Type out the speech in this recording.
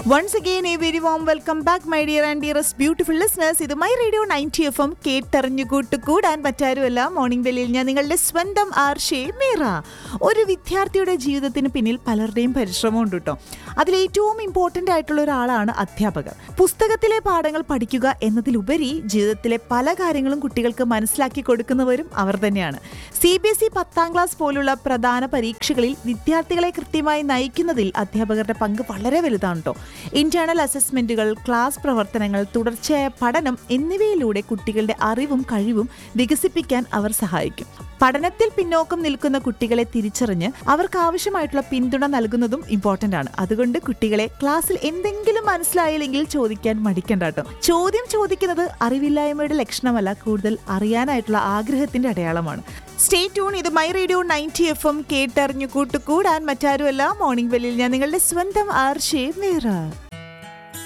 once again a very warm welcome back my dear and dearest beautiful listeners ഇത് my radio ninety F M കേട്ടറിഞ്ഞു കൂട്ടുകൂടാൻ പറ്റാരുമല്ല morning വെല്ലിൽ ഞാൻ നിങ്ങളുടെ സ്വന്തം ആർഷേ മീറ ഒരു വിദ്യാർത്ഥിയുടെ ജീവിതത്തിന് പിന്നിൽ പലരുടെയും പരിശ്രമമുണ്ട് കേട്ടോ അതിലേറ്റവും ഇമ്പോർട്ടൻ്റ് ആയിട്ടുള്ള ഒരാളാണ് അധ്യാപകർ പുസ്തകത്തിലെ പാഠങ്ങൾ പഠിക്കുക എന്നതിലുപരി ജീവിതത്തിലെ പല കാര്യങ്ങളും കുട്ടികൾക്ക് മനസ്സിലാക്കി കൊടുക്കുന്നവരും അവർ തന്നെയാണ് സി ബി എസ് ഇ പത്താം ക്ലാസ് പോലുള്ള പ്രധാന പരീക്ഷകളിൽ വിദ്യാർത്ഥികളെ കൃത്യമായി നയിക്കുന്നതിൽ അധ്യാപകരുടെ പങ്ക് വളരെ വലുതാണ് കേട്ടോ ഇന്റേണൽ അസസ്മെന്റുകൾ ക്ലാസ് പ്രവർത്തനങ്ങൾ തുടർച്ചയായ പഠനം എന്നിവയിലൂടെ കുട്ടികളുടെ അറിവും കഴിവും വികസിപ്പിക്കാൻ അവർ സഹായിക്കും പഠനത്തിൽ പിന്നോക്കം നിൽക്കുന്ന കുട്ടികളെ തിരിച്ചറിഞ്ഞ് അവർക്ക് ആവശ്യമായിട്ടുള്ള പിന്തുണ നൽകുന്നതും ഇമ്പോർട്ടന്റ് ആണ് അതുകൊണ്ട് കുട്ടികളെ ക്ലാസ്സിൽ എന്തെങ്കിലും മനസ്സിലായില്ലെങ്കിൽ ചോദിക്കാൻ മടിക്കണ്ട കേട്ടോ ചോദ്യം ചോദിക്കുന്നത് അറിവില്ലായ്മയുടെ ലക്ഷണമല്ല കൂടുതൽ അറിയാനായിട്ടുള്ള ആഗ്രഹത്തിന്റെ അടയാളമാണ് സ്റ്റേ ട്യൂൺ ഇത് my radio ninety F M കേട്ടറിഞ്ഞു കൂട്ടുകൂടാൻ മറ്റാരുമല്ല മോർണിംഗ് വെല്ലിൽ ഞാൻ നിങ്ങളുടെ സ്വന്തം ആർഷേ മീറ